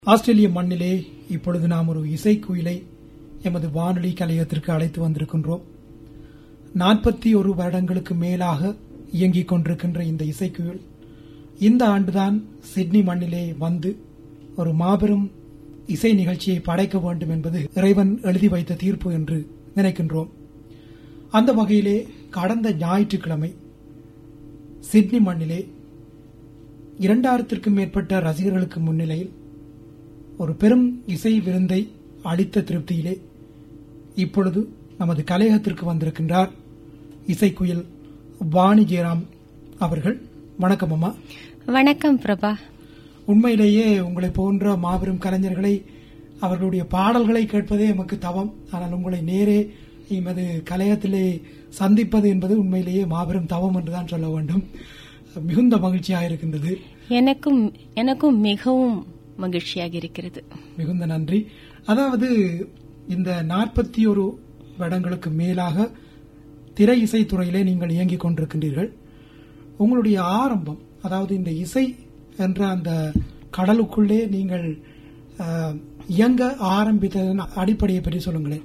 ஆஸ்திரேலிய மண்ணிலே இப்பொழுது நாம் ஒரு இசைக்குயிலை எமது வானொலி கலையத்திற்கு அழைத்து வந்திருக்கின்றோம் நாற்பத்தி ஒரு வருடங்களுக்கு மேலாக இயங்கிக் கொண்டிருக்கின்ற இந்த இசைக்குயில் இந்த ஆண்டுதான் சிட்னி மண்ணிலே வந்து ஒரு மாபெரும் இசை நிகழ்ச்சியை படைக்க வேண்டும் என்பது இறைவன் எழுதி வைத்த தீர்ப்பு என்று நினைக்கின்றோம் அந்த வகையிலே கடந்த ஞாயிற்றுக்கிழமை சிட்னி மண்ணிலே இரண்டாயிரத்திற்கும் மேற்பட்ட ரசிகர்களுக்கு முன்னிலையில் ஒரு பெரும் இசை விருந்தை அளித்த திருப்தியிலே இப்பொழுது நமது கலையகத்திற்கு வந்திருக்கின்றார் இசைக்குயில் வாணி ஜெயராம் அவர்கள் வணக்கம் அம்மா வணக்கம் பிரபா உண்மையிலேயே உங்களை போன்ற மாபெரும் கலைஞர்களை அவர்களுடைய பாடல்களை கேட்பதே எமக்கு தவம் ஆனால் உங்களை நேரே எமது கலையத்திலே சந்திப்பது என்பது உண்மையிலேயே மாபெரும் தவம் என்றுதான் சொல்ல வேண்டும் மிகுந்த மகிழ்ச்சியாக இருக்கின்றது எனக்கும் எனக்கும் மிகவும் மகிழ்ச்சியாக இருக்கிறது மிகுந்த நன்றி அதாவது இந்த நாற்பத்தி ஒரு வருடங்களுக்கு மேலாக திரை இசைத்துறையிலே நீங்கள் இயங்கிக் கொண்டிருக்கின்றீர்கள் உங்களுடைய ஆரம்பம் அதாவது இந்த இசை என்ற அந்த கடலுக்குள்ளே நீங்கள் அஹ், இயங்க ஆரம்பித்ததன் அடிப்படையை பற்றி சொல்லுங்களேன்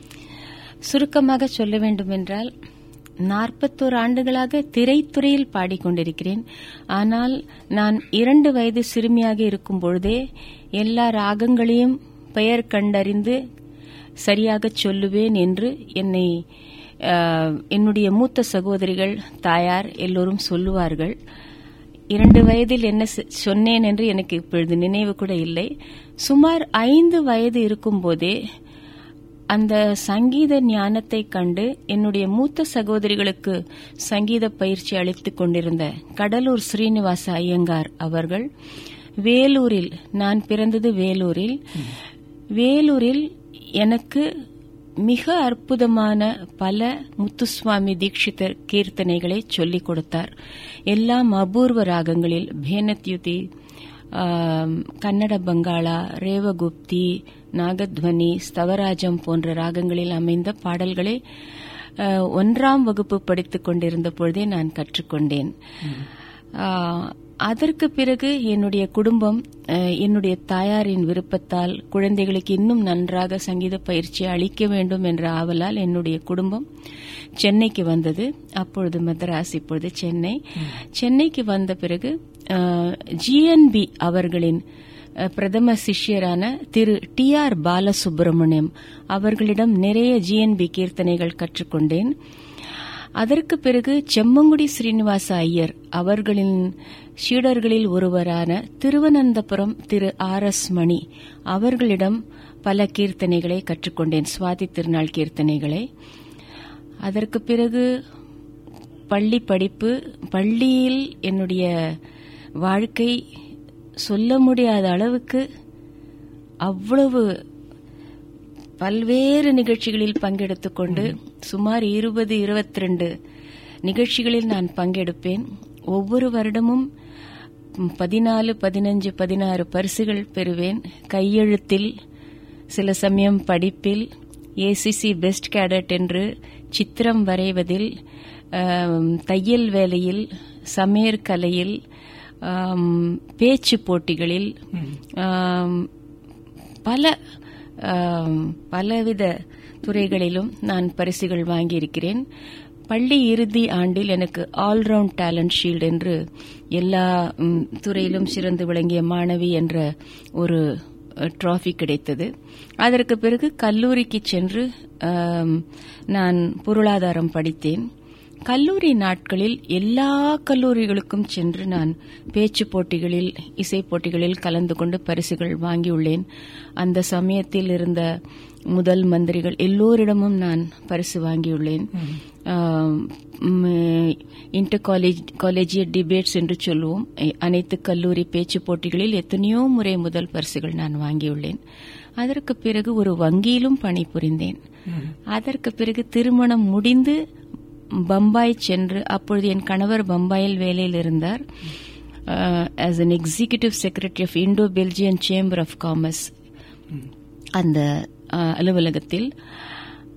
சுருக்கமாக சொல்ல வேண்டும் என்றால் நாற்பத்தோரு ஆண்டுகளாக திரைத்துறையில் பாடிக்கொண்டிருக்கிறேன் ஆனால் நான் இரண்டு வயது சிறுமியாக இருக்கும் பொழுதே எல்லா ராகங்களையும் பெயர் கண்டறிந்து சரியாக சொல்லுவேன் என்று என்னை அஹ், என்னுடைய மூத்த சகோதரிகள் தாயார் எல்லோரும் சொல்லுவார்கள் இரண்டு வயதில் என்ன செ- சொன்னேன் என்று எனக்கு இப்பொழுது நினைவு கூட இல்லை சுமார் ஐந்து வயது இருக்கும்போதே அந்த சங்கீத ஞானத்தை கண்டு என்னுடைய மூத்த சகோதரிகளுக்கு சங்கீத பயிற்சி அளித்துக் கொண்டிருந்த கடலூர் ஸ்ரீனிவாச ஐயங்கார் அவர்கள் வேலூரில் நான் பிறந்தது வேலூரில் வேலூரில் எனக்கு மிக அற்புதமான பல முத்துசுவாமி தீட்சிதர் கீர்த்தனைகளை சொல்லிக் கொடுத்தார் எல்லாம் அபூர்வ ராகங்களில் பேனத்யுதி ஆம், கன்னட பங்களா ரேவகுப்தி நாகத்வனி ஸ்தவராஜம் போன்ற ராகங்களில் அமைந்த பாடல்களை அஹ், ஒன்றாம் வகுப்பு படித்துக் கொண்டிருந்த பொழுதே நான் கற்றுக்கொண்டேன் ஆஹ், அதற்கு பிறகு என்னுடைய குடும்பம் அஹ், என்னுடைய தாயாரின் விருப்பத்தால் குழந்தைகளுக்கு இன்னும் நன்றாக சங்கீத பயிற்சி அளிக்க வேண்டும் என்ற ஆவலால் என்னுடைய குடும்பம் சென்னைக்கு வந்தது அப்பொழுது மദ്രാஸ் இப்பொழுது சென்னை சென்னைக்கு வந்த பிறகு ஜிஎன்பி அவர்களின் அஹ், பிரதம சிஷ்யரான திரு டி ஆர் பாலசுப்ரமணியம் அவர்களிடம் நிறைய ஜிஎன்பி கீர்த்தனைகள் கற்றுக்கொண்டேன் அதற்கு பிறகு செம்மங்குடி ஸ்ரீனிவாச ஐயர் அவர்களின் சீடர்களில் ஒருவரான திருவனந்தபுரம் திரு ஆர் எஸ் மணி அவர்களிடம் பல கீர்த்தனைகளை கற்றுக்கொண்டேன் சுவாதி திருநாள் கீர்த்தனைகளை அதற்கு பிறகு பள்ளி படிப்பு பள்ளியில் என்னுடைய வாழ்க்கை சொல்ல முடியாத அளவுக்கு அவ்வளவு பல்வேறு நிகழ்ச்சிகளில் பங்கெடுத்துக் கொண்டு சுமார் இருபது இருபத்தி ரெண்டு நிகழ்ச்சிகளில் நான் பங்கெடுப்பேன் ஒவ்வொரு வருடமும் பதினாலு பதினஞ்சு பதினாறு பரிசுகள் பெறுவேன் கையெழுத்தில் சில சமயம் படிப்பில் ஏசிசி பெஸ்ட் கேடட் என்று சித்திரம் வரைவதில் ஆம், தையல் வேலையில் சமையற் கலையில் ஆம், பேச்சு போட்டிகளில் ஆம், பல ஆம், பலவித துறைகளிலும் நான் பரிசுகள் வாங்கியிருக்கிறேன் பள்ளி இறுதி ஆண்டில் எனக்கு ஆல்ரவுண்ட் டேலண்ட் ஷீல்டு என்று எல்லா ம், துறையிலும் சிறந்து விளங்கிய மாணவி என்ற ஒரு ட்ராஃபி கிடைத்தது அதற்கு பிறகு கல்லூரிக்கு சென்று ஆம், நான் பொருளாதாரம் படித்தேன் கல்லூரி நாட்களில் எல்லா கல்லூரிகளுக்கும் சென்று நான் பேச்சு போட்டிகளில் இசை போட்டிகளில் கலந்து கொண்டு பரிசுகள் வாங்கியுள்ளேன் அந்த சமயத்தில் இருந்த முதல் மந்திரிகள் எல்லோரிடமும் நான் பரிசு வாங்கியுள்ளேன் இன்டர் காலேஜ் காலேஜியட் டிபேட்ஸ் என்று சொல்லுவோம் எ- அனைத்து கல்லூரி பேச்சு போட்டிகளில் எத்தனையோ முறை முதல் பரிசுகள் நான் வாங்கியுள்ளேன் அதற்கு பிறகு ஒரு வங்கியிலும் பணிபுரிந்தேன் அதற்கு பிறகு திருமணம் முடிந்து பம்பாய் சென்று அப்பொழுது என் கணவர் பம்பாயில் வேலையில் இருந்தார் as an executive secretary of Indo Belgian chamber of commerce அந்த அஹ், அலுவலகத்தில்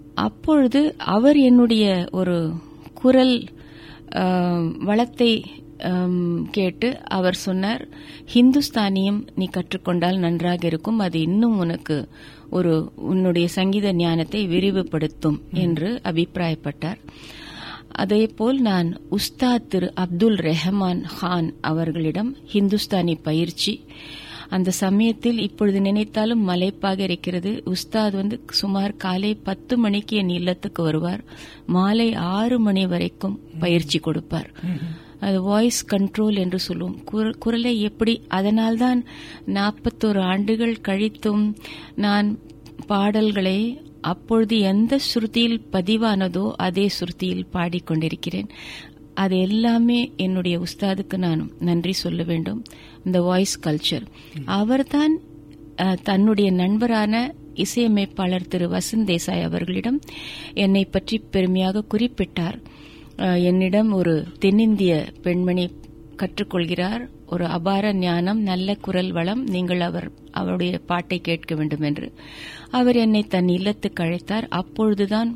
அப்பொழுது அவர் என்னுடைய ஒரு குரல் அஹ், வளத்தை ஆம், கேட்டு அவர் சொன்னார் ஹிந்துஸ்தானியும் நீ கற்றுக்கொண்டால் நன்றாக இருக்கும் அது இன்னும் உனக்கு ஒரு உன்னுடைய சங்கீத ஞானத்தை விரிவுபடுத்தும் என்று அபிப்பிராயப்பட்டார் அதேபோல் நான் உஸ்தாத் திரு அப்துல் ரெஹமான் கான் அவர்களிடம் ஹிந்துஸ்தானி பயிற்சி அந்த சமயத்தில் இப்பொழுது நினைத்தாலும் மலைப்பாக இருக்கிறது உஸ்தாத் வந்து சுமார் காலை பத்து மணிக்கு என் இல்லத்துக்கு வருவார் மாலை ஆறு மணி வரைக்கும் பயிற்சி கொடுப்பார் அது வாய்ஸ் கண்ட்ரோல் என்று சொல்லுவோம் குர- குரலை எப்படி அதனால்தான் நாற்பத்தோரு ஆண்டுகள் கழித்தும் நான் பாடல்களை அப்பொழுது எந்த சுருதியில் பதிவானதோ அதே சுருதியில் பாடிக்கொண்டிருக்கிறேன் அது எல்லாமே என்னுடைய உஸ்தாதுக்கு நான் நன்றி சொல்ல வேண்டும் இந்த வாய்ஸ் கல்ச்சர் அவர்தான் அஹ், தன்னுடைய நண்பரான இசையமைப்பாளர் திரு வசந்த் தேசாய் அவர்களிடம் என்னை பற்றி பெருமையாக குறிப்பிட்டார் அஹ், என்னிடம் ஒரு தென்னிந்திய பெண்மணி கற்றுக்கொள்கிறார் ஒரு அபார ஞானம் நல்ல குரல் வளம் நீங்கள் அவர் அவருடைய பாட்டை கேட்க வேண்டும் என்று அவர் என்னை தன் இல்லத்துக்கு அழைத்தார் அப்பொழுதுதான்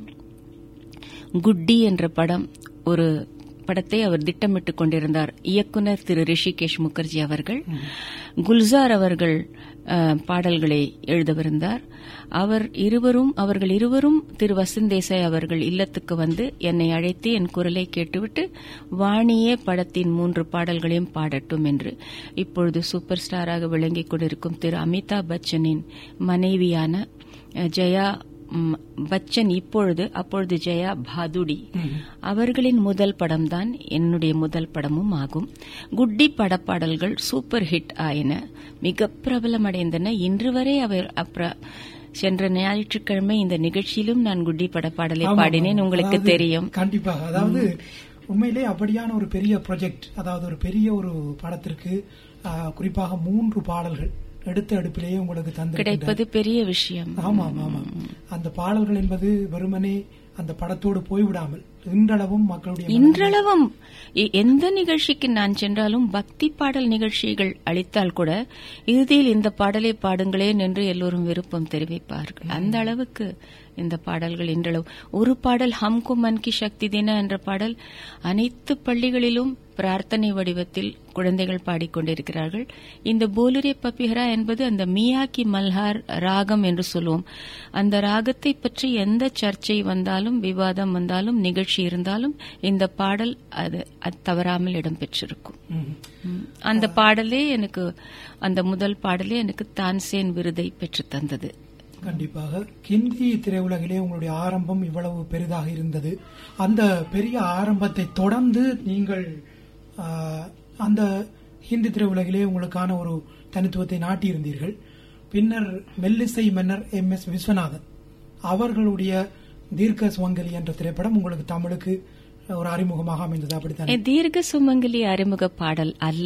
குட்டி என்ற படம் ஒரு படத்தை அவர் திட்டமிட்டுக் கொண்டிருந்தார் இயக்குனர் திரு ரிஷிகேஷ் முகர்ஜி அவர்கள் குல்சார் அவர்கள் அஹ், பாடல்களை எழுதவிருந்தார் அவர் இருவரும் அவர்கள் இருவரும் திரு வசந்தேசாய் அவர்கள் இல்லத்துக்கு வந்து என்னை அழைத்து என் குரலை கேட்டுவிட்டு வாணியே படத்தின் மூன்று பாடல்களையும் பாடட்டும் என்று இப்பொழுது சூப்பர் ஸ்டாராக விளங்கிக் கொண்டிருக்கும் திரு அமிதாப் பச்சனின் மனைவியான அஹ், ஜெயா ம், பச்சன் இப்பொழுது அப்பொழுது ஜெயா பாதுடி அவர்களின் முதல் படம்தான் என்னுடைய முதல் படமும் ஆகும் குட்டி படப்பாடல்கள் சூப்பர் ஹிட் ஆயின மிக பிரபலமடைந்தன இன்று வரை அவர் அப்புற சென்ற ஞாயிற்றுக்கிழமை இந்த நிகழ்ச்சியிலும் நான் குட்டி படப்பாடலை ஆமா, பாடினேன் ஆமா. உங்களுக்கு அதாவது, தெரியும் கண்டிப்பாக அதாவது உண்மையிலே அப்படியான ஒரு பெரிய ப்ராஜெக்ட் அதாவது ஒரு பெரிய ஒரு படத்திற்கு ஆ, குறிப்பாக மூன்று பாடல்கள் எடுத்த அடுப்பிலேயே உங்களுக்கு தந்து கிடைப்பது பெரிய விஷயம் ஆமா ஆமா ஆமா அந்த பாடல்கள் என்பது வெறுமனே அந்த படத்தோடு போய்விடாமல் இன்றளவும் மக்களுடைய மனதில் இன்றளவும் எ- எந்த நிகழ்ச்சிக்கு நான் சென்றாலும் பக்தி பாடல் நிகழ்ச்சிகள் அளித்தால் கூட இறுதியில் இந்த பாடலை பாடுங்களேன் என்று எல்லோரும் விருப்பம் தெரிவிப்பார்கள் அந்த அளவுக்கு இந்த பாடல்கள் இன்றளவு ஒரு பாடல் ஹம்கு மன் கி சக்தி தின என்ற பாடல் அனைத்து பள்ளிகளிலும் பிரார்த்தனை வடிவத்தில் குழந்தைகள் பாடிக்கொண்டிருக்கிறார்கள் இந்த போலுரே பப்பிஹரா என்பது அந்த மியாக்கி மல்ஹார் ராகம் என்று சொல்லுவோம் அந்த ராகத்தை பற்றி எந்த சர்ச்சை வந்தாலும் விவாதம் வந்தாலும் நிகழ்ச்சி இருந்தாலும் இந்த பாடல் அது அது தவறாமல் இடம்பெற்றிருக்கும் ம். ம். அந்த பாடலே எனக்கு அந்த முதல் பாடலே எனக்கு தான்சேன் விருதை பெற்று தந்தது கண்டிப்பாக ஹிந்தி திரையுலகிலே உங்களுடைய ஆரம்பம் இவ்வளவு பெரிதாக இருந்தது அந்த பெரிய ஆரம்பத்தை தொடர்ந்து நீங்கள் ஆ, அந்த ஹிந்தி திரையுலகிலே உங்களுக்கான ஒரு தனித்துவத்தை நாட்டியிருந்தீர்கள் பின்னர் மெல்லிசை மன்னர் எம் எஸ் விஸ்வநாதன் அவர்களுடைய தீர்க்க சுவங்கலி என்ற திரைப்படம் உங்களுக்கு தமிழுக்கு ஒரு அறிமுகமாக அமைந்தது அப்படித்தானே தீர்க்க சுமங்கலி அறிமுக பாடல் அல்ல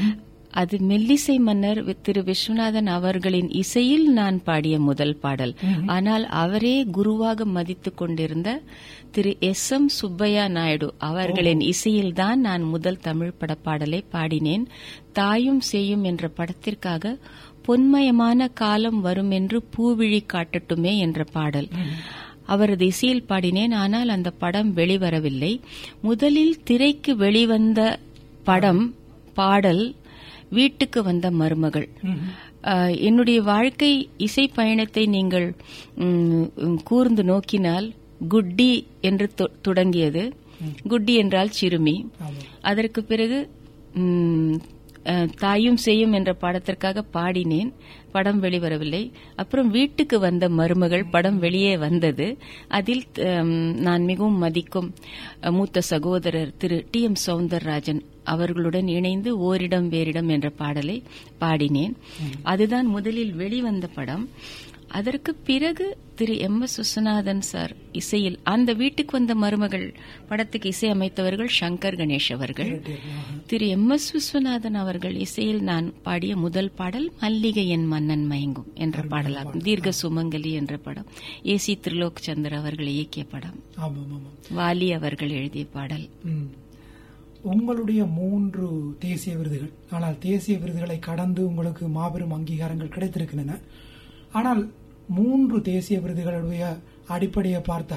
அது மெல்லிசை மன்னர் வி- திரு விஸ்வநாதன் அவர்களின் இசையில் நான் பாடிய முதல் பாடல் ஆனால் அவரே குருவாக மதித்துக் கொண்டிருந்த திரு எஸ் எம் சுப்பையா நாயுடு அவர்களின் இசையில்தான் நான் முதல் தமிழ் பட பாடலை பாடினேன் தாயும் செய்யும் என்ற படத்திற்காக பொன்மயமான காலம் வரும் என்று பூவிழி காட்டட்டுமே என்ற பாடல் அவரது இசையில் பாடினேன் ஆனால் அந்த படம் வெளிவரவில்லை முதலில் திரைக்கு வெளிவந்த படம் பாடல் வீட்டுக்கு வந்த மருமகள் ஆஹ், என்னுடைய வாழ்க்கை இசை பயணத்தை நீங்கள் ம், கூர்ந்து நோக்கினால் குட்டி என்று தொ- தொடங்கியது குட்டி என்றால் சிறுமி ஆமா. அதற்கு பிறகு ம், அஹ், தாயும் செய்யும் என்ற படத்திற்காக பாடினேன் படம் வெளிவரவில்லை அப்புறம் வீட்டுக்கு வந்த மருமகள் படம் வெளியே வந்தது அதில் ஹம், நான் மிகவும் மதிக்கும் அஹ், மூத்த சகோதரர் திரு டி எம் சவுந்தரராஜன் அவர்களுடன் இணைந்து ஓரிடம் வேறிடம் என்ற பாடலை பாடினேன் அதுதான் முதலில் வெளிவந்த படம் அதற்கு பிறகு திரு எம் எஸ் விஸ்வநாதன் சார் இசையில் அந்த வீட்டுக்கு வந்த மருமகள் படத்துக்கு இசை அமைத்தவர்கள் சங்கர் கணேஷ் அவர்கள் திரு எம் எஸ் விஸ்வநாதன் அவர்கள் இசையில் நான் பாடிய முதல் பாடல் மல்லிகை என் மன்னன் மயங்கும் என்ற பாடலாகும் தீர்க்க சுமங்கலி என்ற படம் ஏ சி திரிலோக் சந்தர் அவர்கள் இயக்கிய படம் ஆமாம் ஆமாம் வாலி அவர்கள் எழுதிய பாடல் ம். உங்களுடைய மூன்று தேசிய விருதுகள் ஆனால் தேசிய விருதுகளை கடந்து உங்களுக்கு மாபெரும் அங்கீகாரங்கள் கிடைத்திருக்கின்றன ஆனால் மூன்று தேசிய விருதுகளுடைய அடிப்படையை பார்த்தால்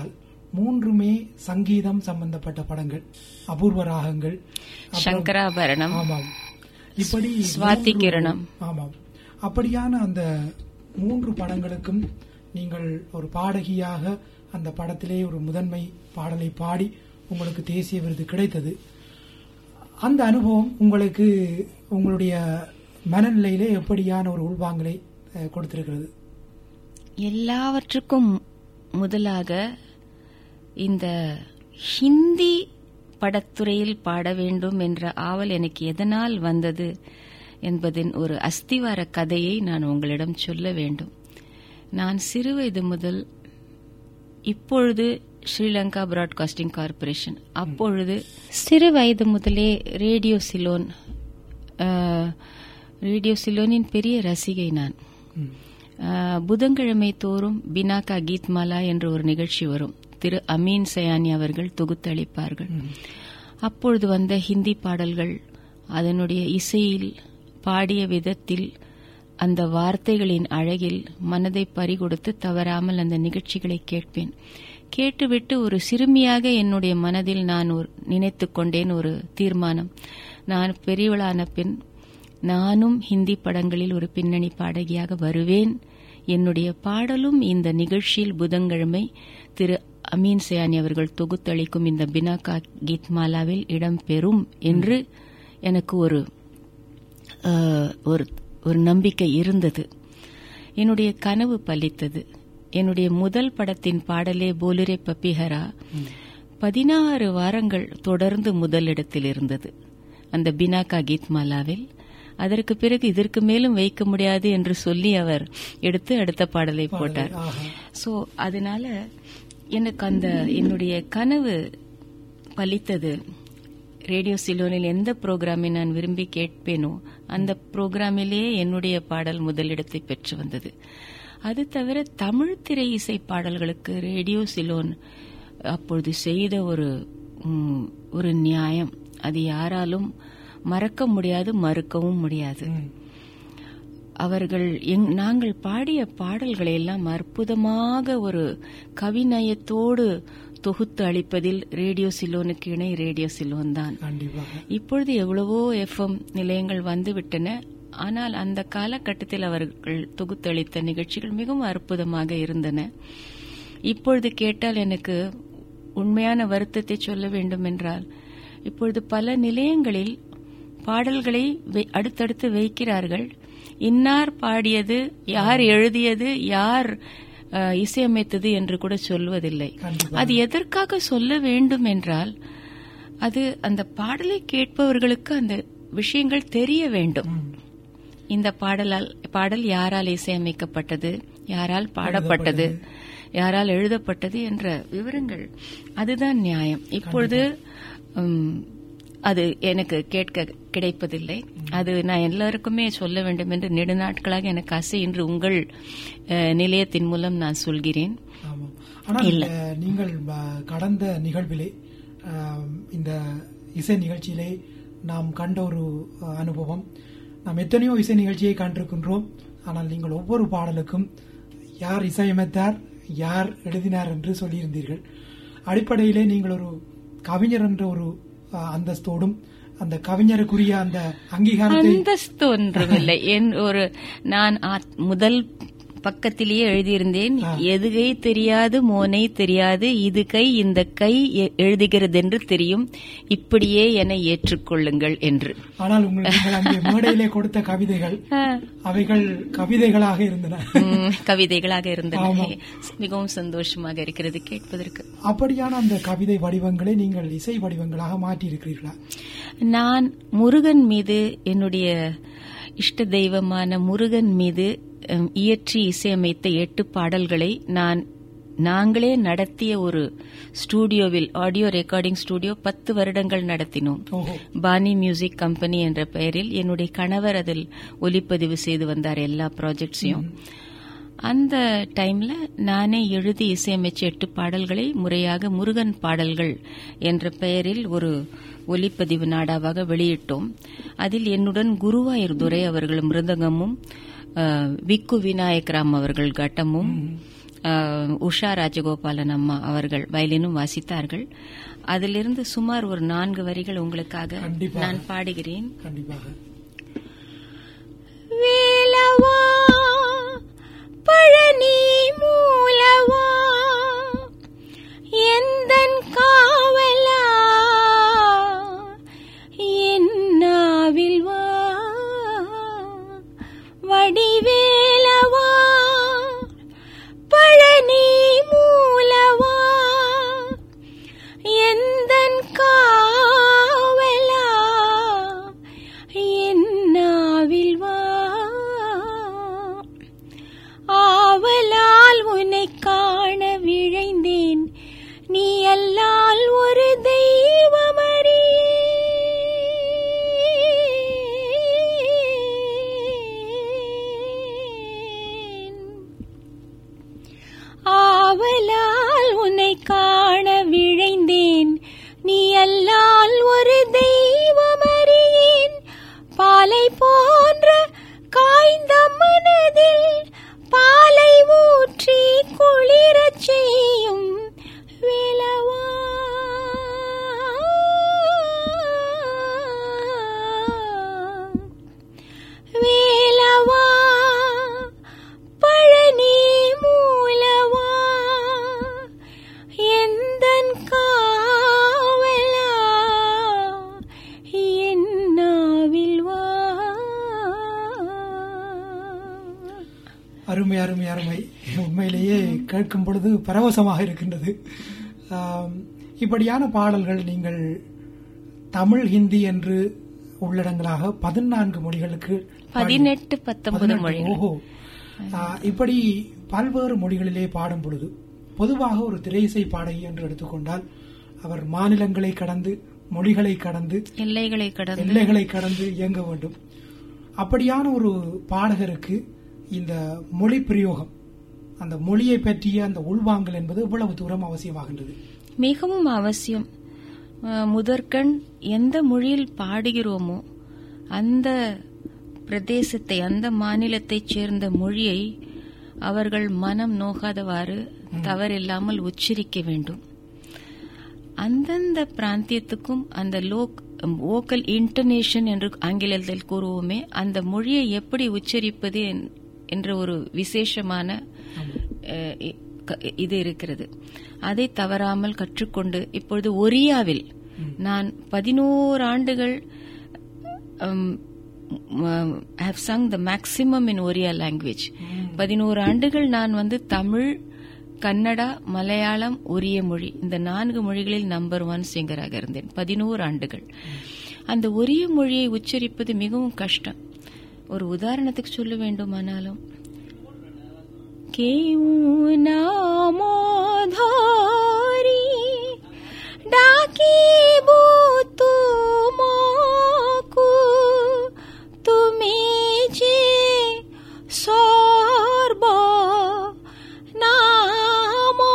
மூன்றுமே சங்கீதம் சம்பந்தப்பட்ட படங்கள் அபூர்வ ராகங்கள் அப்புறம்- சங்கராபரணம் ஆமாம் இப்படி சுவாதி மூன்று- கிரணம். ஆமாம் அப்படியான அந்த மூன்று படங்களுக்கும் நீங்கள் ஒரு பாடகியாக அந்த படத்திலே ஒரு முதன்மை பாடலை பாடி உங்களுக்கு தேசிய விருது கிடைத்தது அந்த அனுபவம் உங்களுக்கு உங்களுடைய மனநிலையிலே எப்படியான ஒரு உள்வாங்கலை அஹ், கொடுத்திருக்கிறது எல்லாவற்றுக்கும் முதலாக இந்த ஹிந்தி படத்துறையில் பாட வேண்டும் என்ற ஆவல் எனக்கு எதனால் வந்தது என்பதின் ஒரு அஸ்திவார கதையை நான் உங்களிடம் சொல்ல வேண்டும் நான் சிறுவயது முதல் இப்பொழுது ஸ்ரீலங்கா பிராட்காஸ்டிங் கார்ப்பரேஷன் அப்பொழுது சிறு வயது முதலே ரேடியோ சிலோன் அஹ், ரேடியோ சிலோனின் பெரிய ரசிகை நான் ம். ஆஹ், புதன்கிழமை தோறும் பினாக்கா கீத்மாலா என்ற ஒரு நிகழ்ச்சி வரும் திரு அமீன் சயானி அவர்கள் தொகுத்தளிப்பார்கள் அப்பொழுது வந்த ஹிந்தி பாடல்கள் அதனுடைய இசையில் பாடிய விதத்தில் அந்த வார்த்தைகளின் அழகில் மனதை பறிகொடுத்து தவறாமல் அந்த நிகழ்ச்சிகளை கேட்பேன் கேட்டுவிட்டு ஒரு சிறுமியாக என்னுடைய மனதில் நான் ஒரு நினைத்துக் கொண்டேன் ஒரு தீர்மானம் நான் பெரியவளான பின் நானும் ஹிந்தி படங்களில் ஒரு பின்னணி பாடகியாக வருவேன் என்னுடைய பாடலும் இந்த நிகழ்ச்சியில் புதன்கிழமை திரு அமீன் சயானி அவர்கள் தொகுத்தளிக்கும் இந்த பினாக்கா கீத்மாலாவில் இடம்பெறும் என்று எனக்கு ஒரு அஹ், ஒரு ஒரு நம்பிக்கை இருந்தது என்னுடைய கனவு பலித்தது என்னுடைய முதல் படத்தின் பாடலே போலுரே பப்பிஹரா பதினாறு வாரங்கள் தொடர்ந்து முதலிடத்தில் இருந்தது அந்த பினாக்கா கீத்மாலாவில் அதற்கு பிறகு இதற்கு மேலும் வைக்க முடியாது என்று சொல்லி அவர் எடுத்து அடுத்த பாடலை போட்டார் ஆஹா. சோ அதனால எனக்கு அந்த என்னுடைய கனவு பலித்தது ரேடியோ சிலோனில் எந்த புரோகிராமை நான் விரும்பி கேட்பேனோ அந்த புரோகிராமிலேயே என்னுடைய பாடல் முதலிடத்தை பெற்று வந்தது அது தவிர தமிழ் திரை இசை பாடல்களுக்கு ரேடியோ சிலோன் அப்பொழுது செய்த ஒரு ம், ஒரு நியாயம் அது யாராலும் மறக்க முடியாது மறுக்கவும் முடியாது ம். அவர்கள் எங்- நாங்கள் பாடிய பாடல்களை எல்லாம் அற்புதமாக ஒரு கவிநயத்தோடு தொகுத்து அளிப்பதில் ரேடியோ சிலோனுக்கு இணை ரேடியோ சிலோன் தான் கண்டிப்பாக இப்பொழுது எவ்வளவோ எஃப்எம் நிலையங்கள் வந்துவிட்டன ஆனால் அந்த காலகட்டத்தில் அவர்கள் தொகுத்தளித்த நிகழ்ச்சிகள் மிகவும் அற்புதமாக இருந்தன இப்பொழுது கேட்டால் எனக்கு உண்மையான வருத்தத்தை சொல்ல வேண்டும் என்றால் இப்பொழுது பல நிலையங்களில் பாடல்களை வை- அடுத்தடுத்து வைக்கிறார்கள் இன்னார் பாடியது யார் எழுதியது யார் அஹ், இசையமைத்தது என்று கூட சொல்வதில்லை கண்டிப்பா. அது எதற்காக சொல்ல வேண்டும் என்றால் அது அந்த பாடலை கேட்பவர்களுக்கு அந்த விஷயங்கள் தெரிய வேண்டும் ம். இந்த பாடலால் பாடல் யாரால் இசையமைக்கப்பட்டது யாரால் பாடப்பட்டது யாரால் எழுதப்பட்டது என்ற விவரங்கள் அதுதான் நியாயம் இப்பொழுது உம், அது எனக்கு கேட்க கிடைப்பதில்லை அது நான் எல்லாருக்குமே சொல்ல வேண்டும் என்று நெடுநாட்களாக எனக்கு ஆசை இன்று உங்கள் அஹ், நிலையத்தின் மூலம் நான் சொல்கிறேன் ஆமாம் ஆனால் அஹ், நீங்கள் அஹ், கடந்த நிகழ்விலே அஹ், இந்த இசை நிகழ்ச்சியிலே நாம் கண்ட ஒரு அஹ், அனுபவம் நாம் எத்தனையோ இசை நிகழ்ச்சியை கண்டிருக்கின்றோம் ஆனால் நீங்கள் ஒவ்வொரு பாடலுக்கும் யார் இசையமைத்தார் யார் எழுதினார் என்று சொல்லியிருந்தீர்கள் அடிப்படையிலே நீங்கள் ஒரு கவிஞர் என்ற ஒரு அஹ், அந்தஸ்தோடும் அந்த கவிஞருக்குரிய அந்த அங்கீகாரத்தை அந்தஸ்து ஒன்றுமில்லை என் ஒரு நான் ஆத்- முதல் பக்கத்திலேயே எழுதியிருந்தேன் எதுகை தெரியாது மோனை தெரியாது இது கை இந்த கை எ- எழுதுகிறது என்று தெரியும் இப்படியே என ஏற்றுக்கொள்ளுங்கள் என்று ஆனால் உங்கள் நீங்கள் அங்கே மேடையிலே கொடுத்த கவிதைகள் அவைகள் கவிதைகளாக இருந்தன உம், கவிதைகளாக இருந்தன ஆமாம். மிகவும் சந்தோஷமாக இருக்கிறது கேட்பதற்கு அப்படியான அந்த கவிதை வடிவங்களை நீங்கள் இசை வடிவங்களாக மாற்றி இருக்கிறீர்களா நான் முருகன் மீது என்னுடைய இஷ்ட தெய்வமான முருகன் மீது அம், இயற்றி இசையமைத்த எட்டு பாடல்களை நான் நாங்களே நடத்திய ஒரு ஸ்டூடியோவில் ஆடியோ ரெக்கார்டிங் ஸ்டூடியோ பத்து வருடங்கள் நடத்தினோம் ஓஹோ பானி மியூசிக் கம்பெனி என்ற பெயரில் என்னுடைய கணவர் அதில் ஒலிப்பதிவு செய்து வந்தார் எல்லா ப்ராஜெக்ட்ஸையும் அந்த டைம்ல நானே எழுதி இசையமைச்ச எட்டு பாடல்களை முறையாக முருகன் பாடல்கள் என்ற பெயரில் ஒரு ஒலிப்பதிவு நாடாவாக வெளியிட்டோம் அதில் என்னுடன் குருவாயூர் துரை அவர்கள் மிருதங்கமும் அஹ், விக்கு விநாயக் ராம் அவர்கள் கட்டமும் அஹ், உஷா ராஜகோபாலன் அம்மா அவர்கள் வயலினும் வாசித்தார்கள் அதிலிருந்து சுமார் ஒரு நான்கு வரிகள் உங்களுக்காக கண்டிப்பாக. நான் பாடுகிறேன் கண்டிப்பாக வேலவா பழனி மூலவா எந்தன் காவலா என் நாவில் வா வடிவேலவா பழனி மூலவா எந்தன் காவலா என் நாவில் வா ஆவலால் உன்னை காண விழைந்தேன் நீ அல்லால் ஒரு தெய்வமறியேன் ஆவலால் உன்னை காண விழைந்தேன் நீ அல்லால் ஒரு தெய்வமறியேன் பாலை போன்ற காய்ந்த மனதில் பாலை ஊற்றி குளிரச் செய்யும் வேலவா வேலவா பழனி மூலவா எந்தன் காவலா என் நாவில் வா அருமை அருமை அருமை உண்மையிலேயே கேட்கும் பொழுது பரவசமாக இருக்கின்றது ஆம், இப்படியான பாடல்கள் நீங்கள் தமிழ் ஹிந்தி என்று உள்ளடங்களாக பதினான்கு மொழிகளுக்கு பதினெட்டு பத்தொன்பது பதினெட்டு, மொழிகள் ஓஹோ ஆ, இப்படி பல்வேறு மொழிகளிலே பாடும் பொழுது பொதுவாக ஒரு திரையிசை பாடகி என்று எடுத்துக்கொண்டால் அவர் மாநிலங்களை கடந்து மொழிகளை கடந்து எல்லைகளை கடந்து எல்லைகளை கடந்து இயங்க வேண்டும் அப்படியான ஒரு பாடகருக்கு இந்த மொழி பிரயோகம் அந்த மொழியை பற்றிய அந்த உள்வாங்கல் என்பது இவ்வளவு தூரம் அவசியமாகின்றது மிகவும் அவசியம் அஹ், முதற்கண் எந்த மொழியில் பாடுகிறோமோ அந்த பிரதேசத்தை அந்த மாநிலத்தைச் சேர்ந்த மொழியை அவர்கள் மனம் நோகாதவாறு தவறில்லாமல் உச்சரிக்க வேண்டும் அந்தந்த பிராந்தியத்துக்கும் அந்த லோக் ஓக்கல் இன்டர்நேஷன் என்று ஆங்கிலத்தில் கூறுவோமே அந்த மொழியை எப்படி உச்சரிப்பது என்- என்ற ஒரு விசேஷமான அஹ், இ- க- இது இருக்கிறது அதை தவறாமல் கற்றுக்கொண்டு இப்பொழுது ஒரியாவில் நான் பதினோரு ஆண்டுகள் have sung the maximum in Oriya language பதினோரு ஆண்டுகள் நான் வந்து தமிழ் கன்னடா மலையாளம் ஒரிய மொழி இந்த நான்கு மொழிகளில் நம்பர் ஒன் சிங்கராக இருந்தேன் பதினோரு ஆண்டுகள் அந்த ஒரிய மொழியை உச்சரிப்பது மிகவும் கஷ்டம் ஒரு உதாரணத்துக்கு சொல்ல வேண்டுமானாலும் केऊ नामोधारी डाकिबू तुमकु तुमे जे सोर्ब नामो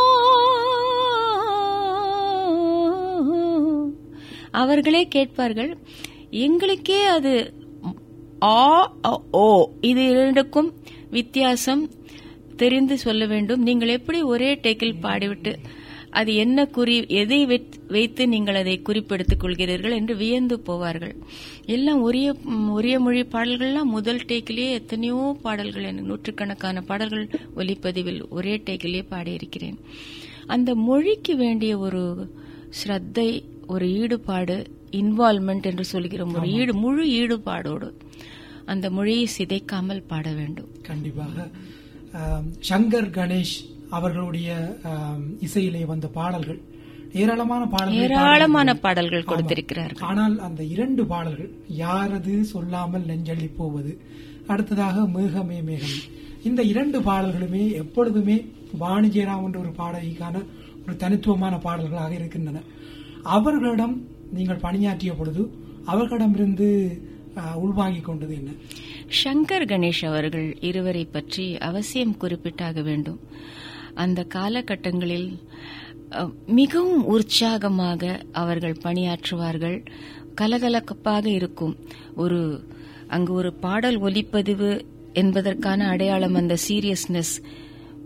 அவர்களே கேட்பார்கள் எங்களுக்கே அது ஆ அ, ஓ இது இரண்டுக்கும் வித்தியாசம் தெரிந்து சொல்ல வேண்டும் நீங்கள் எப்படி ஒரே டேக்கில் பாடிவிட்டு அது என்ன குறி எதை வைத்- வைத்து நீங்கள் அதை குறிப்பெடுத்துக் கொள்கிறீர்கள் என்று வியந்து போவார்கள் எல்லாம் ஒரே ம், ஒரே மொழி பாடல்கள்லாம் முதல் டேக்கிலேயே எத்தனையோ பாடல்கள் எனக்கு நூற்றுக்கணக்கான பாடல்கள் ஒலிப்பதிவில் ஒரே டேக்கிலேயே பாடியிருக்கிறேன் அந்த மொழிக்கு வேண்டிய ஒரு ஸ்ரத்தை ஒரு ஈடுபாடு இன்வால்மெண்ட் என்று சொல்கிறோம் ஒரு ஈடு முழு ஈடுபாடோடு அந்த மொழியை சிதைக்காமல் பாட வேண்டும் கண்டிப்பாக ஆம், சங்கர் கணேஷ் அவர்களுடைய ஆம், இசையிலே வந்த பாடல்கள் ஏராளமான பாடல்கள் ஏராளமான பாடியிருக்கிறார்கள். பாடல்கள் கொடுத்திருக்கிறார்கள் ஆனால் அந்த இரண்டு பாடல்கள் யாரது சொல்லாமல் நெஞ்சள்ளி போவது அடுத்ததாக மேகமே மேகமே இந்த இரண்டு பாடல்களுமே எப்பொழுதுமே வாணி ஜெயராம் என்ற ஒரு பாடகிக்கான ஒரு தனித்துவமான பாடல்களாக இருக்கின்றன அவர்களிடம் நீங்கள் பணியாற்றிய பொழுது அவர்களிடமிருந்து ஆஹ், உள்வாங்கிக் கொண்டது என்ன சங்கர் கணேஷ் அவர்கள் இருவரை பற்றி அவசியம் குறிப்பிட்டாக வேண்டும் அந்த காலகட்டங்களில் அஹ், மிகவும் உற்சாகமாக அவர்கள் பணியாற்றுவார்கள் கலகலப்பாக இருக்கும் ஒரு அங்கு ஒரு பாடல் ஒலிப்பதிவு என்பதற்கான அடையாளம் அந்த சீரியஸ்னஸ்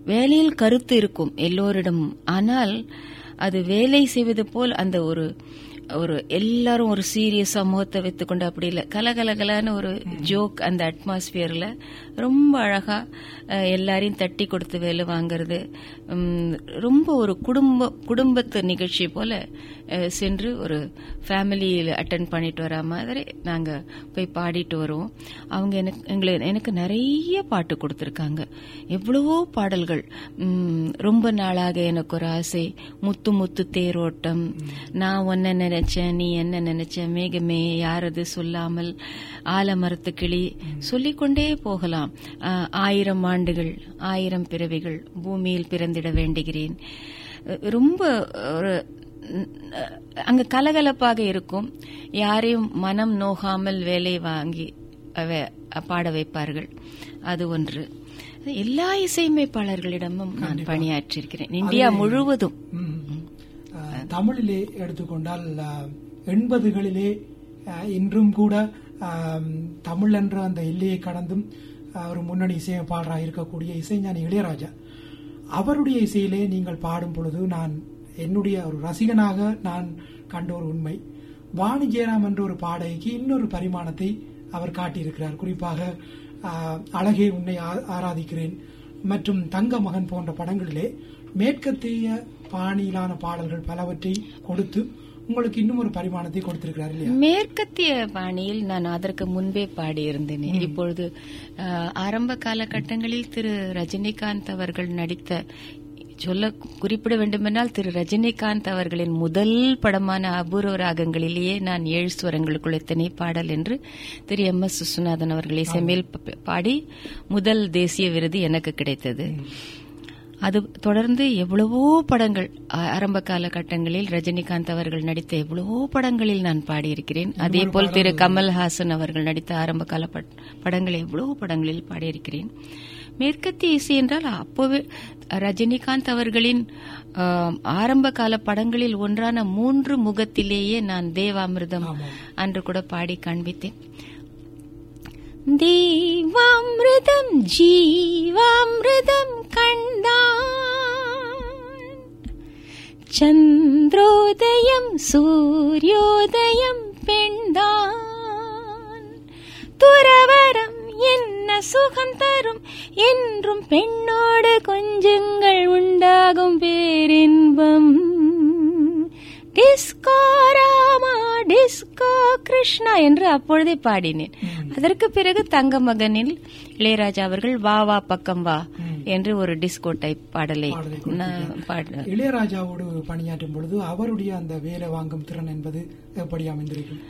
வேலையில் கருத்து இருக்கும் எல்லோரிடமும் ஆனால் அது வேலை செய்வது போல் அந்த ஒரு ஒரு எல்லாரும் ஒரு சீரியஸா முகத்தை வைத்துக்கொண்டு அப்படி இல்லை கலகலகலான ஒரு ஜோக் அந்த அட்மாஸ்பியர்ல ரொம்ப அழகா அஹ், எல்லாரையும் தட்டி கொடுத்து வேலை வாங்குறது உம், ரொம்ப ஒரு குடும்ப குடும்பத்து நிகழ்ச்சி போல அஹ், சென்று ஒரு ஃபேமிலியில் அட்டன் பண்ணிட்டு வர மாதிரி நாங்க போய் பாடிட்டு வருவோம் அவங்க எனக்கு எங்களை எனக்கு நிறைய பாட்டு கொடுத்துருக்காங்க எவ்வளவோ பாடல்கள் உம், ரொம்ப நாளாக எனக்கு ஒரு ஆசை முத்து முத்து தேரோட்டம் நான் ஒன்ன நினைச்சேன் நீ என்ன நினைச்ச மேகமே யாரது சொல்லாமல் ஆலமரத்து கிளி சொல்லிக்கொண்டே போகலாம் ஆஹ், ஆயிரம் ஆண்டுகள் ஆயிரம் பிறவிகள் பூமியில் பிறந்திட வேண்டுகிறேன் அஹ், ரொம்ப ஒரு அஹ், அங்க கலகலப்பாக இருக்கும் யாரையும் மனம் நோகாமல் வேலை வாங்கி அவ- பாட வைப்பார்கள் அது ஒன்று எல்லா இசையமைப்பாளர்களிடமும் நான் பணியாற்றியிருக்கிறேன் இந்தியா முழுவதும் ம். அஹ், தமிழிலே எடுத்துக்கொண்டால் அஹ், எண்பதுகளிலே அஹ், இன்றும் கூட அஹ், தமிழ் என்ற அந்த எல்லையை கடந்தும் அஹ், ஒரு முன்னணி இசையமைப்பாளராக இருக்கக்கூடிய இசைஞானி இளையராஜா அவருடைய இசையிலே நீங்கள் பாடும் பொழுது நான் என்னுடைய ஒரு ரசிகனாக நான் கண்ட ஒரு உண்மை வாணி ஜெயராம் என்ற ஒரு பாடகிக்கு இன்னொரு பரிமாணத்தை அவர் காட்டியிருக்கிறார் குறிப்பாக ஆஹ், அழகே உன்னை ஆ- ஆராதிக்கிறேன் மற்றும் தங்க மகன் போன்ற படங்களிலே மேற்கத்திய பாணியிலான பாடல்கள் பலவற்றை கொடுத்து உங்களுக்கு இன்னும் ஒரு பரிமாணத்தை கொடுத்திருக்கிறார் இல்லையா மேற்கத்திய பாணியில் நான் அதற்கு முன்பே பாடியிருந்தேன் இப்பொழுது அஹ், ஆரம்ப காலகட்டங்களில் திரு ரஜினிகாந்த் அவர்கள் நடித்த சொல்ல குறிப்பிட வேண்டுமென்றால் திரு ரஜினிகாந்த் அவர்களின் முதல் படமான அபூர்வ ராகங்களிலேயே நான் ஏழு ஸ்வரங்களுக்குள் எத்தனை பாடல் என்று திரு எம் எஸ் விஸ்வநாதன் அவர்கள் இசைமேல் ப- பாடி முதல் தேசிய விருது எனக்கு கிடைத்தது அது தொடர்ந்து எவ்வளவோ படங்கள் ஆ- ஆரம்ப காலகட்டங்களில் ரஜினிகாந்த் அவர்கள் நடித்த எவ்வளவோ படங்களில் நான் பாடியிருக்கிறேன் அதே போல் திரு கமல்ஹாசன் அவர்கள் நடித்த ஆரம்ப கால பட்- படங்கள் எவ்வளவோ படங்களில் பாடியிருக்கிறேன் மேற்கத்திய இசை என்றால் அப்போவே ரஜினிகாந்த் அவர்களின் ஆம், ஆரம்ப கால படங்களில் ஒன்றான மூன்று முகத்திலேயே நான் தேவாமிர்தம் ஆமாம். அன்று கூட பாடி காண்பித்தேன் தேவாமிர்தம் ஜீவாமிர்தம் கண்டான் சந்திரோதயம் சூரியோதயம் பெண்தான் துறவரம் என்ன சுகம் தரும் என்றும் பெண்ணோடு கொஞ்சங்கள் உண்டாகும் பேரின்பம் டிஸ்கோ ராமா டிஸ்கோ கிருஷ்ணா என்று அப்பொழுதே பாடினேன் அதற்கு பிறகு தங்க மகனில் இளையராஜா அவர்கள் வா வா பக்கம் வா என்று ஒரு டிஸ்கோ டைப் பாடலை பாடலை நான் பாடினேன் இளையராஜாவோடு பணியாற்றும் பொழுது அவருடைய அந்த வேலை வாங்கும் திறன் என்பது எப்படி அமைந்திருக்கும்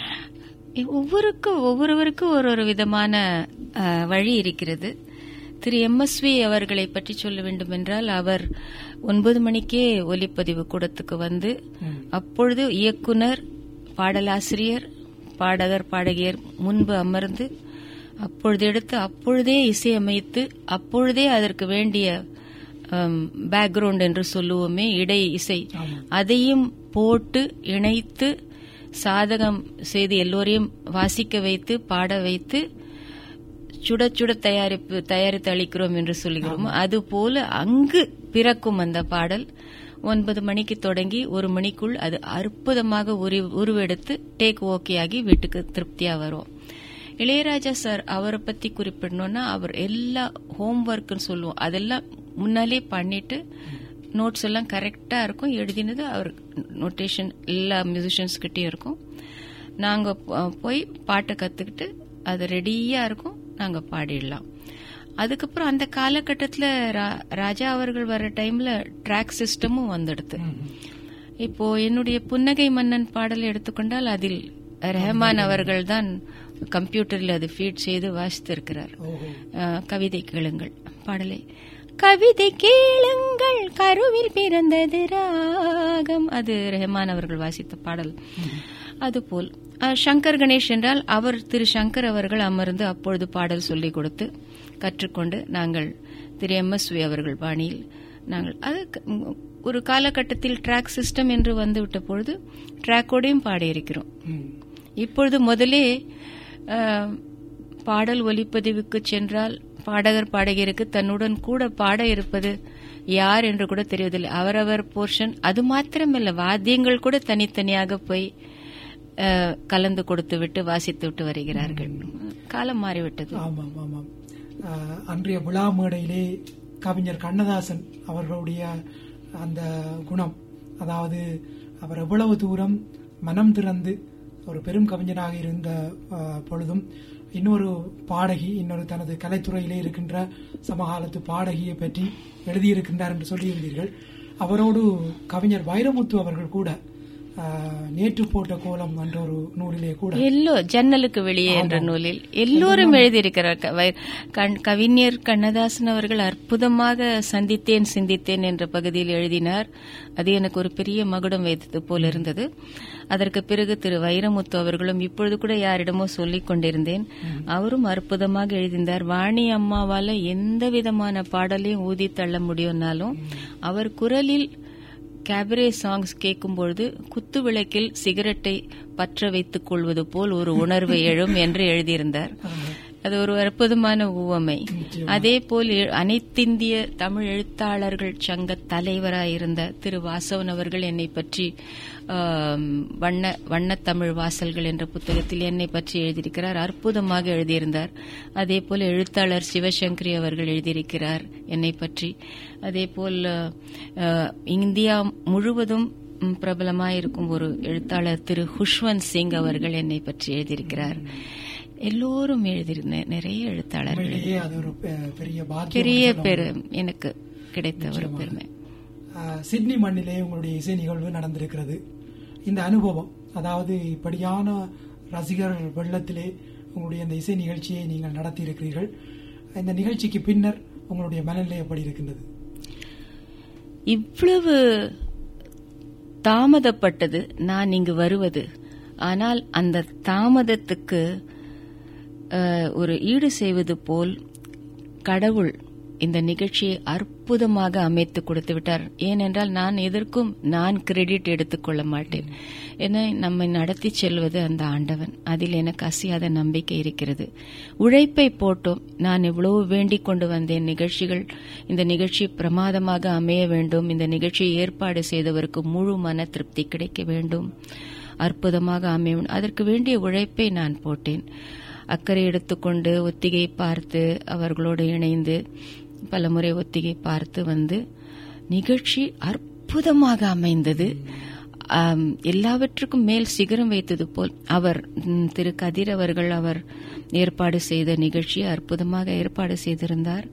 ஒவ்வொருக்கும் ஒவ்வொருவருக்கும் ஒரு ஒரு விதமான அஹ், வழி இருக்கிறது திரு எம்எஸ்வி அவர்களை பற்றி சொல்ல வேண்டும் என்றால் அவர் ஒன்பது மணிக்கே ஒலிப்பதிவு கூடத்துக்கு வந்து அப்பொழுது இயக்குனர் பாடலாசிரியர் பாடகர் பாடகியர் முன்பு அமர்ந்து அப்பொழுது எடுத்து அப்பொழுதே இசையமைத்து அப்பொழுதே அதற்கு வேண்டிய பேக்ரவுண்ட் என்று சொல்லுவோமே இடை இசை அதையும் போட்டு இணைத்து சாதகம் செய்து எல்லோரையும் வாசிக்க வைத்து பாட வைத்து சுட சுட தயாரிப்பு தயாரித்து அளிக்கிறோம் என்று சொல்கிறோம் அது போல அங்கு பிறக்கும் அந்த பாடல் ஒன்பது மணிக்கு தொடங்கி ஒரு மணிக்குள் அது அற்புதமாக உரு- உருவெடுத்து டேக் ஓகே ஆகி வீட்டுக்கு திருப்தியா வரும் இளையராஜா சார் அவரை பத்தி குறிப்பிடணும்னா அவர் எல்லா ஹோம் ஒர்க்னு சொல்லுவோம் அதெல்லாம் முன்னாலே பண்ணிட்டு நோட்ஸ் எல்லாம் கரெக்டா இருக்கும் எழுதினது அவர் நோட்டேஷன் எல்லா மியூசிஷியன்ஸ் கிட்டயும் இருக்கும் நாங்க போ- போய் பாட்டை கத்துக்கிட்டு அது ரெடியா இருக்கும் நாங்க பாடிடலாம் அதுக்கப்புறம் அந்த காலகட்டத்துல ரா- ராஜா அவர்கள் வர டைம்ல ட்ராக் சிஸ்டமும் வந்துடுது இப்போ என்னுடைய புன்னகை மன்னன் பாடல் எடுத்துக்கொண்டால் அதில் ரெஹமான் அவர்கள் தான் கம்ப்யூட்டரில் அது ஃபீட் செய்து வாசித்திருக்கிறார் ஓஹோ அஹ், கவிதை கேளுங்கள் பாடலை கவிதை கேளுங்கள் கருவில் பிறந்தது ராகம் அது ரெஹமான் அவர்கள் வாசித்த பாடல் அதுபோல் அஹ், சங்கர் கணேஷ் என்றால் அவர் திரு சங்கர் அவர்கள் அமர்ந்து அப்பொழுது பாடல் சொல்லிக் கொடுத்து கற்றுக்கொண்டு நாங்கள் திரு எம்எஸ்வி அவர்கள் பாணியில் நாங்கள் அது க- ம், ஒரு காலகட்டத்தில் ட்ராக் சிஸ்டம் என்று வந்துவிட்ட பொழுது ட்ராக்கோடையும் பாடியிருக்கிறோம் ம். இப்பொழுது முதலே அஹ், பாடல் ஒலிப்பதிவுக்கு சென்றால் பாடகர் பாடகியருக்கு தன்னுடன் கூட பாட இருப்பது யார் என்று கூட தெரிவதில்லை அவரவர் போர்ஷன் அது மாத்திரமல்ல வாத்தியங்கள் கூட தனித்தனியாக போய் அஹ், கலந்து கொடுத்து விட்டு வாசித்து விட்டு வருகிறார்கள் காலம் மாறிவிட்டது ஆமாம் ஆமாம் ஆஹ், அன்றைய விழா மேடையிலே கவிஞர் கண்ணதாசன் அவர்களுடைய அந்த குணம் அதாவது அவர் எவ்வளவு தூரம் மனம் திறந்து ஒரு பெரும் கவிஞராக இருந்த ஆஹ், பொழுதும் இன்னொரு பாடகி இன்னொரு தனது கலைத்துறையிலே இருக்கின்ற சமகாலத்து பாடகியை பற்றி எழுதியிருக்கின்றார் என்று சொல்லியிருந்தீர்கள் அவரோடு கவிஞர் வைரமுத்து அவர்கள் கூட ஆஹ், நேற்று போட்ட கோலம் என்ற ஒரு நூலிலே கூட எல்லோ ஜன்னலுக்கு வெளியே என்ற நூலில் எல்லோரும் எழுதியிருக்கிறார் க- வை- கண்- கவிஞர் கண்ணதாசன் அவர்கள் அற்புதமாக சந்தித்தேன் சிந்தித்தேன் என்ற பகுதியில் எழுதினார் அது எனக்கு ஒரு பெரிய மகுடம் வைத்தது போல் இருந்தது அதற்கு பிறகு திரு வைரமுத்து அவர்களும் இப்பொழுது கூட யாரிடமோ சொல்லிக் கொண்டிருந்தேன் அவரும் அற்புதமாக எழுதினார் வாணி அம்மாவால எந்த விதமான பாடலையும் ஊதி தள்ள முடியும்னாலும் அவர் குரலில் கேபரே சாங்ஸ் கேட்கும்பொழுது குத்து விளக்கில் சிகரெட்டை பற்ற வைத்துக் கொள்வது போல் ஒரு உணர்வு எழும் என்று எழுதியிருந்தார் அது ஒரு அற்புதமான உவமை அதே போல் எ- அனைத்திந்திய தமிழ் எழுத்தாளர்கள் சங்க தலைவராயிருந்த திரு வாசவன் அவர்கள் என்னை பற்றி ஆம், வண்ண வண்ணத் தமிழ் வாசல்கள் என்ற புத்தகத்தில் என்னை பற்றி எழுதியிருக்கிறார் அற்புதமாக எழுதியிருந்தார் அதே போல் எழுத்தாளர் சிவசங்கரி அவர்கள் எழுதியிருக்கிறார் என்னை பற்றி அதே போல் அஹ், இந்தியா முழுவதும் ம், பிரபலமாயிருக்கும் ஒரு எழுத்தாளர் திரு குஷ்வந்த் சிங் அவர்கள் என்னை பற்றி எழுதியிருக்கிறார் எல்லோரும் எழுதியிருந்தேன் நிறைய எழுத்தாளர்கள் உண்மையிலேயே அது ஒரு பெ- பெரிய பாக்கியம் பெரிய பெரு எனக்கு கிடைத்த ஒரு பெருமை ஆஹ் சிட்னி மண்ணிலே உங்களுடைய இசை நிகழ்வு நடந்திருக்கிறது இந்த அனுபவம் அதாவது இப்படியான ரசிகர் வெள்ளத்திலே உங்களுடைய இந்த இசை நிகழ்ச்சியை நீங்கள் நடத்தி இருக்கிறீர்கள் இந்த நிகழ்ச்சிக்கு பின்னர் உங்களுடைய மனநிலை எப்படி இருக்கின்றது இவ்வளவு தாமதப்பட்டது நான் இங்கு வருவது ஆனால் அந்த தாமதத்துக்கு அஹ், ஒரு ஈடு செய்வது போல் கடவுள் இந்த நிகழ்ச்சியை அற்புதமாக அமைத்து கொடுத்து விட்டார் ஏனென்றால் நான் எதற்கும் நான் கிரெடிட் எடுத்துக்கொள்ள மாட்டேன் ஏன்னா நம்மை நடத்தி செல்வது அந்த ஆண்டவன் அதில் எனக்கு அசையாத நம்பிக்கை இருக்கிறது உழைப்பை போட்டோம் நான் எவ்வளவு வேண்டிக் கொண்டு வந்தேன் நிகழ்ச்சிகள் இந்த நிகழ்ச்சி பிரமாதமாக அமைய வேண்டும் இந்த நிகழ்ச்சியை ஏற்பாடு செய்தவருக்கு முழு மன திருப்தி கிடைக்க வேண்டும் அற்புதமாக அமைய வேண்டும் அதற்கு வேண்டிய உழைப்பை நான் போட்டேன் அக்கறை எடுத்துக்கொண்டு ஒத்திகை பார்த்து அவர்களோடு இணைந்து பலமுறை ஒத்திகை பார்த்து வந்து நிகழ்ச்சி அற்புதமாக அமைந்தது ஆம், எல்லாவற்றுக்கும் மேல் சிகரம் வைத்தது போல் அவர் ம், திரு கதிர் அவர்கள் அவர் ஏற்பாடு செய்த நிகழ்ச்சியை அற்புதமாக ஏற்பாடு செய்திருந்தார்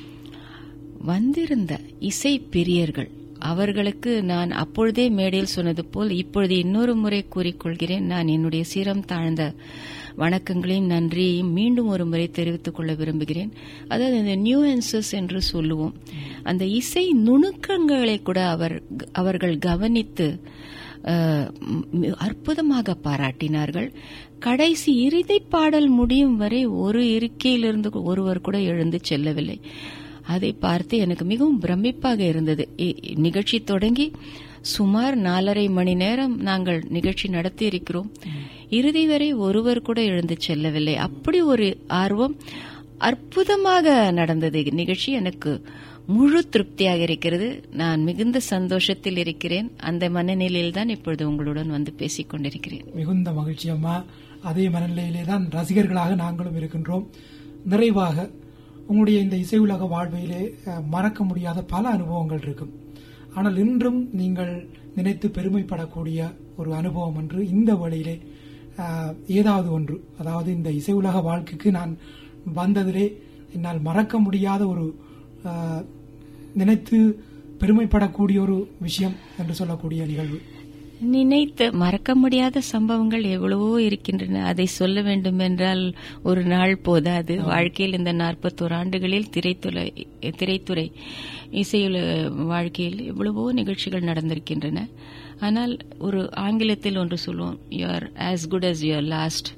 வந்திருந்த இசை பிரியர்கள் அவர்களுக்கு நான் அப்பொழுதே மேடையில் சொன்னது போல் இப்பொழுது இன்னொரு முறை கூறிக்கொள்கிறேன் நான் என்னுடைய சிரம் தாழ்ந்த வணக்கங்களையும் நன்றியையும் மீண்டும் ஒரு முறை தெரிவித்துக் கொள்ள விரும்புகிறேன் அதாவது இந்த நியூஎன்சஸ் என்று சொல்லுவோம் அந்த இசை நுணுக்கங்களை கூட அவர் அவர்கள் கவனித்து அஹ், ம், அற்புதமாக பாராட்டினார்கள் கடைசி இறுதி பாடல் முடியும் வரை ஒரு இருக்கையிலிருந்து ஒருவர் கூட எழுந்து செல்லவில்லை அதை பார்த்து எனக்கு மிகவும் பிரமிப்பாக இருந்தது இ- நிகழ்ச்சி தொடங்கி சுமார் நாலரை மணி நேரம் நாங்கள் நிகழ்ச்சி நடத்தி இருக்கிறோம் இறுதி வரை ஒருவர் கூட எழுந்து செல்லவில்லை அப்படி ஒரு ஆர்வம் அற்புதமாக நடந்தது நிகழ்ச்சி எனக்கு முழு திருப்தியாக இருக்கிறது நான் மிகுந்த சந்தோஷத்தில் இருக்கிறேன் அந்த மனநிலையில் தான் இப்பொழுது உங்களுடன் வந்து பேசிக் கொண்டிருக்கிறேன் மிகுந்த மகிழ்ச்சி அம்மா அதே மனநிலையிலே தான் ரசிகர்களாக நாங்களும் இருக்கின்றோம் நிறைவாக உங்களுடைய இந்த இசை உலக வாழ்விலே அஹ், மறக்க முடியாத பல அனுபவங்கள் இருக்கும் ஆனால் இன்றும் நீங்கள் நினைத்து பெருமைப்படக்கூடிய ஒரு அனுபவம் என்று இந்த வழியிலே அஹ், ஏதாவது ஒன்று அதாவது இந்த இசை உலக வாழ்க்கைக்கு நான் வந்ததிலே என்னால் மறக்க முடியாத ஒரு அஹ், நினைத்து பெருமைப்படக்கூடிய ஒரு விஷயம் என்று சொல்லக்கூடிய நிகழ்வு நினைத்த மறக்க முடியாத சம்பவங்கள் எவ்வளவோ இருக்கின்றன அதை சொல்ல வேண்டும் என்றால் ஒரு நாள் போதாது வாழ்க்கையில் இந்த நாற்பத்தோரு ஆண்டுகளில் திரைத்துறை திரைத்துறை இசையுல வாழ்க்கையில் எவ்வளவோ நிகழ்ச்சிகள் நடந்திருக்கின்றன ஆனால் ஒரு ஆங்கிலத்தில் ஒன்று சொல்லுவோம் you are as good as your last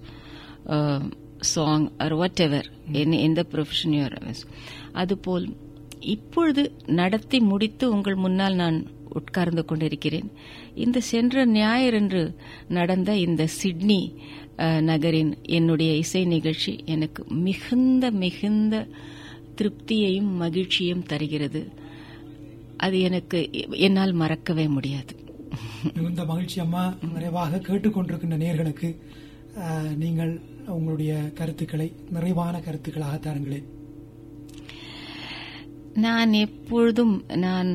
song or whatever எந்த ப்ரொஃபஷன் யூஆர் அதுபோல் இப்பொழுது நடத்தி முடித்து உங்கள் முன்னால் நான் உட்கார்ந்து கொண்டிருக்கிறேன் இந்த சென்ற ஞாயிறன்று நடந்த இந்த சிட்னி அஹ், நகரின் என்னுடைய இசை நிகழ்ச்சி எனக்கு மிகுந்த மிகுந்த திருப்தியையும் மகிழ்ச்சியும் தருகிறது அது எனக்கு என்னால் மறக்கவே முடியாது மிகுந்த மகிழ்ச்சி அம்மா நிறைவாக கேட்டுக்கொண்டிருக்கின்ற நேர்களுக்கு நீங்கள் உங்களுடைய கருத்துக்களை நிறைவான கருத்துக்களாக தாருங்களேன் நான் எப்பொழுதும் நான்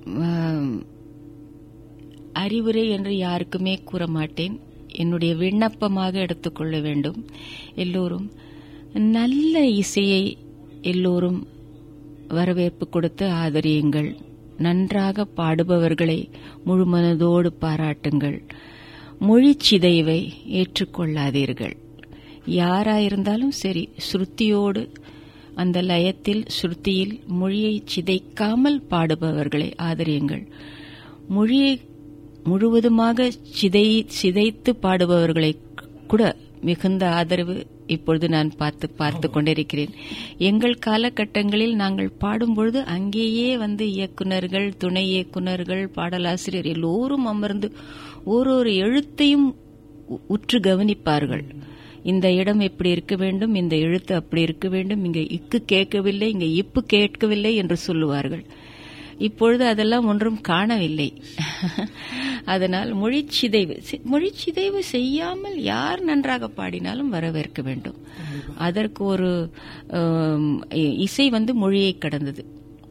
அறிவுரை என்று யாருக்குமே கூற மாட்டேன் என்னுடைய விண்ணப்பமாக எடுத்துக்கொள்ள வேண்டும் எல்லோரும் நல்ல இசையை எல்லோரும் வரவேற்பு கொடுத்து ஆதரியுங்கள் நன்றாக பாடுபவர்களை முழுமனதோடு பாராட்டுங்கள் மொழி சிதைவை ஏற்றுக்கொள்ளாதீர்கள் யாராயிருந்தாலும் சரி ஸ்ருதியோடு அந்த லயத்தில் ஸ்ருதியில் மொழியை சிதைக்காமல் பாடுபவர்களை ஆதரியுங்கள் மொழியை முழுவதுமாக சிதை சிதைத்து பாடுபவர்களை கூட மிகுந்த ஆதரவு இப்பொழுது நான் பார்த்து பார்த்து கொண்டிருக்கிறேன் எங்கள் காலகட்டங்களில் நாங்கள் பாடும்பொழுது அங்கேயே வந்து இயக்குநர்கள் துணை இயக்குநர்கள் பாடலாசிரியர் எல்லோரும் அமர்ந்து ஓரொரு எழுத்தையும் உற்று கவனிப்பார்கள் இந்த இடம் எப்படி இருக்க வேண்டும் இந்த எழுத்து அப்படி இருக்க வேண்டும் இங்க இக்கு கேட்கவில்லை இங்க இப்பு கேட்கவில்லை என்று சொல்லுவார்கள் இப்பொழுது அதெல்லாம் ஒன்றும் காணவில்லை அதனால் மொழிச்சிதைவு மொழிச்சிதைவு செய்யாமல் யார் நன்றாக பாடினாலும் வரவேற்க வேண்டும் அதற்கு ஒரு இசை வந்து மொழியை கடந்தது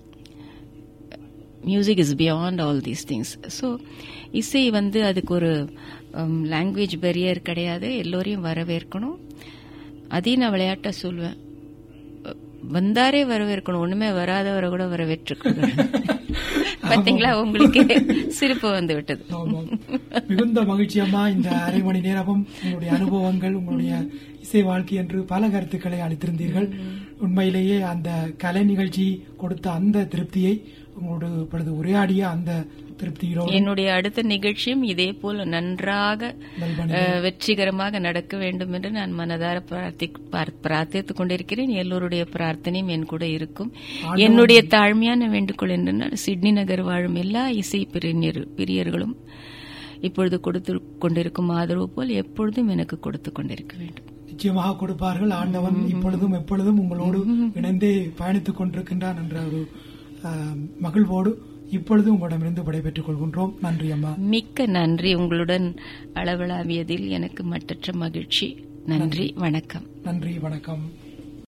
music is beyond all these things so இசை வந்து அதுக்கு ஒரு லாங்குவேஜ் பெரியர் கிடையாது எல்லோரையும் வரவேற்கணும் அதையும் நான் விளையாட்ட சொல்லுவேன் வந்தாரே வரவேற்கணும் ஒண்ணுமே வராதவரை கூட வரவேற்றுக்கணும் பாத்தீங்களா உங்களுக்கு சிரிப்பு வந்து விட்டது மிகுந்த மகிழ்ச்சியம்மா இந்த அரை மணி நேரமும் உங்களுடைய அனுபவங்கள் உங்களுடைய இசை வாழ்க்கை என்று பல கருத்துக்களை அளித்திருந்தீர்கள் உண்மையிலேயே அந்த கலை நிகழ்ச்சி கொடுத்த அந்த திருப்தியை உங்களோடு இப்பொழுது உரையாடிய அந்த திருப்தியோடு என்னுடைய அடுத்த நிகழ்ச்சியும் இதே போல நன்றாக வெற்றிகரமாக நடக்க வேண்டும் என்று நான் மனதார பிரார்த்தித்துக் கொண்டிருக்கிறேன் எல்லோருடைய பிரார்த்தனையும் என் கூட இருக்கும் என்னுடைய தாழ்மையான வேண்டுகோள் என்றால் சிட்னி நகர் வாழும் எல்லா இசை பிரியர்களும் இப்பொழுது கொடுத்து கொண்டிருக்கும் ஆதரவு போல் எப்பொழுதும் எனக்கு கொடுத்து கொண்டிருக்க வேண்டும் நிச்சயமாக கொடுப்பார்கள் ஆண்டவன் இப்பொழுதும் எப்பொழுதும் உங்களோடு இணைந்தே பயணித்துக் கொண்டிருக்கின்றான் என்ற ஒரு மகிழ்வோடு இப்பொழுது உங்களிடமிருந்து விடைபெற்றுக் கொள்கின்றோம் நன்றி அம்மா மிக்க நன்றி உங்களுடன் அளவலாவியதில் எனக்கு மற்றற்ற மகிழ்ச்சி நன்றி வணக்கம் நன்றி வணக்கம்